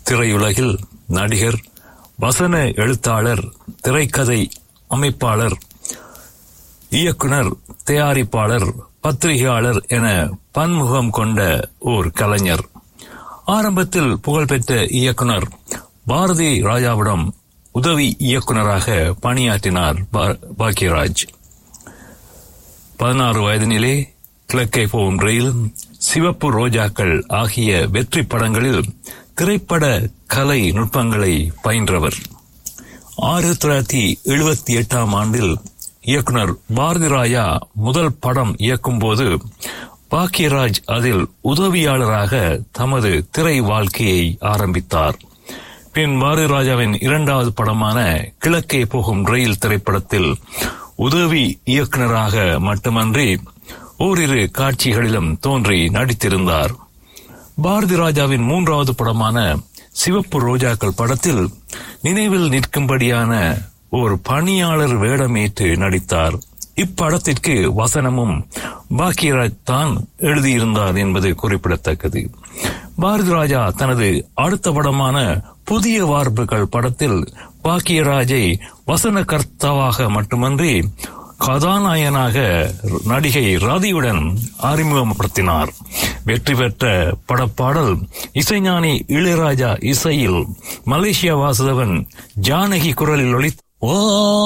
திரையுலகில் நடிகர் வசன எழுத்தாளர் திரைக்கதை அமைப்பாளர் இயக்குனர் தயாரிப்பாளர் பத்திரிகையாளர் என பன்முகம் கொண்ட ஓர் கலைஞர் ஆரம்பத்தில் புகழ்பெற்ற இயக்குனர் பாரதி ராஜாவிடம் உதவி இயக்குனராக பணியாற்றினார் பா- பாக்யராஜ் பதினாறு வயதினிலே கிழக்கை போகும் ரயில் சிவப்பு ரோஜாக்கள் ஆகிய வெற்றி படங்களில் திரைப்பட கலை நுட்பங்களை பயின்றவர் ஆயிரத்தி தொள்ளாயிரத்தி எழுபத்தி எட்டாம் ஆண்டில் இயக்குனர் பாரதி ராஜா முதல் படம் இயக்கும்போது பாக்கியராஜ் அதில் உதவியாளராக தமது திரை வாழ்க்கையை ஆரம்பித்தார் பின் பாரதி ராஜாவின் இரண்டாவது படமான கிழக்கே போகும் ரயில் திரைப்படத்தில் உதவி இயக்குனராக மட்டுமன்றி ஓரிரு காட்சிகளிலும் தோன்றி நடித்திருந்தார் பாரதி ராஜாவின் மூன்றாவது படமான சிவப்பு ரோஜாக்கள் படத்தில் நினைவில் நிற்கும்படியான ஒரு பணியாளர் வேடமேற்று நடித்தார் இப்படத்திற்கு வசனமும் பாக்கியராஜ் தான் எழுதியிருந்தார் என்பது குறிப்பிடத்தக்கது பாரதி ராஜா தனது அடுத்த படமான புதிய வார்ப்புகள் படத்தில் பாக்கியராஜை வசனகர்த்தாவாக மட்டுமன்றி கதாநாயகனாக நடிகை ராதியுடன் அறிமுகப்படுத்தினார் வெற்றி பெற்ற படப்பாடல் இசைஞானி இளையராஜா இசையில் மலேசியா வாசுதவன் ஜானகி குரலில் ஒளி ஓ